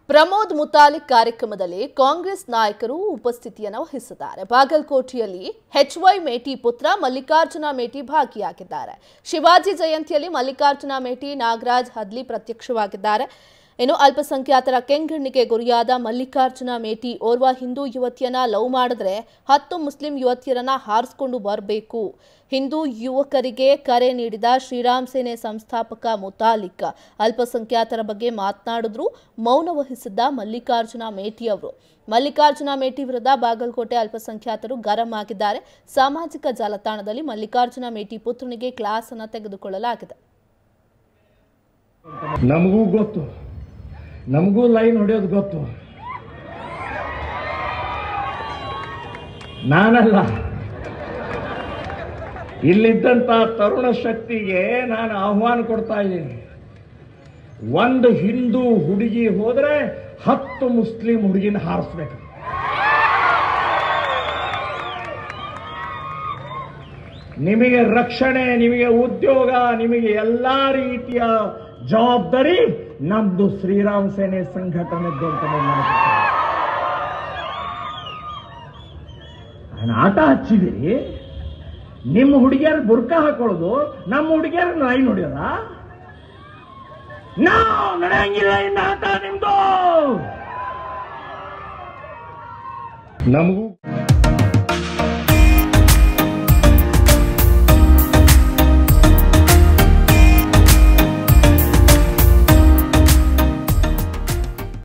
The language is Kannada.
ಪ್ರಮೋದ್ ಮುತಾಲಿಕ್ ಕಾರ್ಯಕ್ರಮದಲ್ಲಿ ಕಾಂಗ್ರೆಸ್ ನಾಯಕರು ಉಪಸ್ಥಿತಿಯನ್ನು ವಹಿಸಿದ್ದಾರೆ ಬಾಗಲಕೋಟೆಯಲ್ಲಿ ಎಚ್ವೈ ಮೇಟಿ ಪುತ್ರ ಮಲ್ಲಿಕಾರ್ಜುನ ಮೇಟಿ ಭಾಗಿಯಾಗಿದ್ದಾರೆ ಶಿವಾಜಿ ಜಯಂತಿಯಲ್ಲಿ ಮಲ್ಲಿಕಾರ್ಜುನ ಮೇಟಿ ನಾಗರಾಜ್ ಹದ್ಲಿ ಪ್ರತ್ಯಕ್ಷವಾಗಿದ್ದಾರೆ ಇನ್ನು ಅಲ್ಪಸಂಖ್ಯಾತರ ಕೆಂಗಣ್ಣಿಗೆ ಗುರಿಯಾದ ಮಲ್ಲಿಕಾರ್ಜುನ ಮೇಟಿ ಓರ್ವ ಹಿಂದೂ ಯುವತಿಯನ್ನ ಲವ್ ಮಾಡಿದ್ರೆ ಹತ್ತು ಮುಸ್ಲಿಂ ಯುವತಿಯರನ್ನ ಹಾರಿಸ್ಕೊಂಡು ಬರಬೇಕು ಹಿಂದೂ ಯುವಕರಿಗೆ ಕರೆ ನೀಡಿದ ಶ್ರೀರಾಮ್ ಸೇನೆ ಸಂಸ್ಥಾಪಕ ಮುತಾಲಿಕ್ ಅಲ್ಪಸಂಖ್ಯಾತರ ಬಗ್ಗೆ ಮಾತನಾಡಿದ್ರು ಮೌನ ವಹಿಸಿದ್ದ ಮಲ್ಲಿಕಾರ್ಜುನ ಮೇಟಿ ಅವರು ಮಲ್ಲಿಕಾರ್ಜುನ ಮೇಟಿ ವಿರುದ್ಧ ಬಾಗಲಕೋಟೆ ಅಲ್ಪಸಂಖ್ಯಾತರು ಗರಂ ಆಗಿದ್ದಾರೆ ಸಾಮಾಜಿಕ ಜಾಲತಾಣದಲ್ಲಿ ಮಲ್ಲಿಕಾರ್ಜುನ ಮೇಟಿ ಪುತ್ರನಿಗೆ ಕ್ಲಾಸ್ ಅನ್ನು ತೆಗೆದುಕೊಳ್ಳಲಾಗಿದೆ ನಮಗೂ ಗೊತ್ತು ನಮಗೂ ಲೈನ್ ಹೊಡೆಯೋದು ಗೊತ್ತು ನಾನಲ್ಲ ಇಲ್ಲಿದ್ದಂತ ತರುಣ ಶಕ್ತಿಗೆ ನಾನು ಆಹ್ವಾನ ಕೊಡ್ತಾ ಇದ್ದೀನಿ ಒಂದು ಹಿಂದೂ ಹುಡುಗಿ ಹೋದ್ರೆ ಹತ್ತು ಮುಸ್ಲಿಂ ಹುಡುಗಿನ ಹಾರಿಸ್ಬೇಕು ನಿಮಗೆ ರಕ್ಷಣೆ ನಿಮಗೆ ಉದ್ಯೋಗ ನಿಮಗೆ ಎಲ್ಲಾ ರೀತಿಯ ಜವಾಬ್ದಾರಿ ನಮ್ದು ಶ್ರೀರಾಮ್ ಸೇನೆ ಸಂಘಟನೆದ್ದು ಅಂತ ನಾನು ನಂಬ್ತೀನಿ. ನಾನು ಆಟ ಹಚ್ಚಿದಿರಿ ನಿಮ್ಮ ಹುಡುಗಿಯರು ಬುರ್ಕ ಹಾಕೊಳ್ಳೋದು ನಮ್ಮ ಹುಡುಗಿಯರು ನಾಯಿ ನೋಡ್ಯೋದ ನಾವು ನಡೆಯಂಗಿಲ್ಲ ಇನ್ನ ಆಟ ನಿಮ್ದು ನಮಗೂ